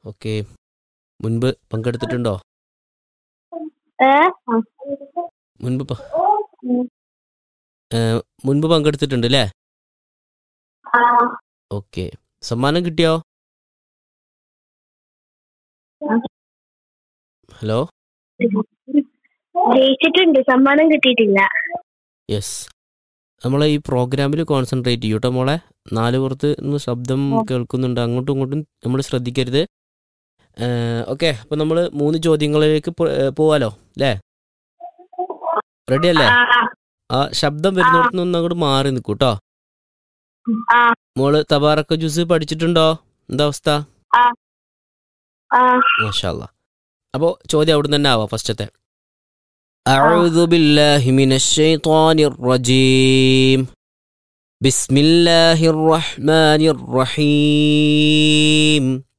okay മുൻപ് പങ്കെടുത്തിട്ടുണ്ടോ ഏ മുൻപ് പ- ഏ, മുൻപ് പങ്കെടുത്തിട്ടുണ്ട് അല്ലേ ആ ഓക്കെ സമ്മാനം കിട്ടിയോ ഹലോ ജയിച്ചിട്ടുണ്ട് സമ്മാനം കിട്ടിയിട്ടില്ല യെസ് നമ്മളെ ഈ പ്രോഗ്രാമിൽ കോൺസെൻട്രേറ്റ് ചെയ്യൂട്ടോ മോളെ നാല് പുറത്ത് നിന്ന് ശബ്ദം കേൾക്കുന്നുണ്ട് അങ്ങോട്ടും ഇങ്ങോട്ടും നമ്മൾ ശ്രദ്ധിക്കരുത് ഓക്കെ അപ്പോൾ നമ്മൾ മൂന്ന് ചോദ്യങ്ങളിലേക്ക് പോ- ഏ, പോവാലോ അല്ലേ റെഡി അല്ലേ ആ ആ ശബ്ദം വരുന്നിടത്ത് നിന്ന് അങ്ങോട്ട് മാറി നിൽക്കൂട്ടോ ആ മോള് തബാറക്ക ജ്യൂസ് പഠിച്ചിട്ടുണ്ടോ എന്താ അവസ്ഥ ആ മാഷാല്ല അപ്പോൾ ചോദ്യം അവിടെ തന്നെ ആവാം ഫസ്റ്റത്തെ أعوذ بالله من الشيطان الرجيم بسم الله الرحمن الرحيم